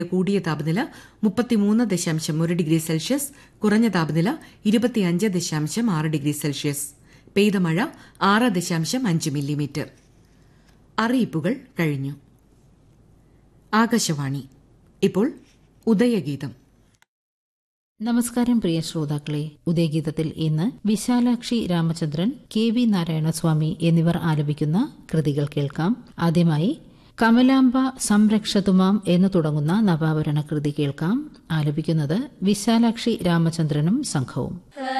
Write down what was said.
കൂടിയ താപനില മുപ്പത്തിമൂന്ന് ദശാംശം ഒരു ഡിഗ്രി സെൽഷ്യസ് കുറഞ്ഞ താപനില ഇരുപത്തിയഞ്ച് ദശാംശം ആറ് ഡിഗ്രി സെൽഷ്യസ് പെയ്ത മഴ ആറ് ദശാംശം അഞ്ച് മില്ലിമീറ്റർ അറിയിപ്പുകൾ കഴിഞ്ഞു ആകാശവാണി ഇപ്പോൾ ഉദയഗീതം നമസ്കാരം പ്രിയ ശ്രോതാക്കളെ ഉദയഗീതത്തിൽ ഇന്ന് വിശാലാക്ഷി രാമചന്ദ്രൻ കെ വി നാരായണസ്വാമി എന്നിവർ ആലപിക്കുന്ന കൃതികൾ കേൾക്കാം ആദ്യമായി കമലാംബ സംരക്ഷതുമാം എന്ന് തുടങ്ങുന്ന നവാവരണ കൃതി കേൾക്കാം ആലപിക്കുന്നത് വിശാലാക്ഷി രാമചന്ദ്രനും സംഘവും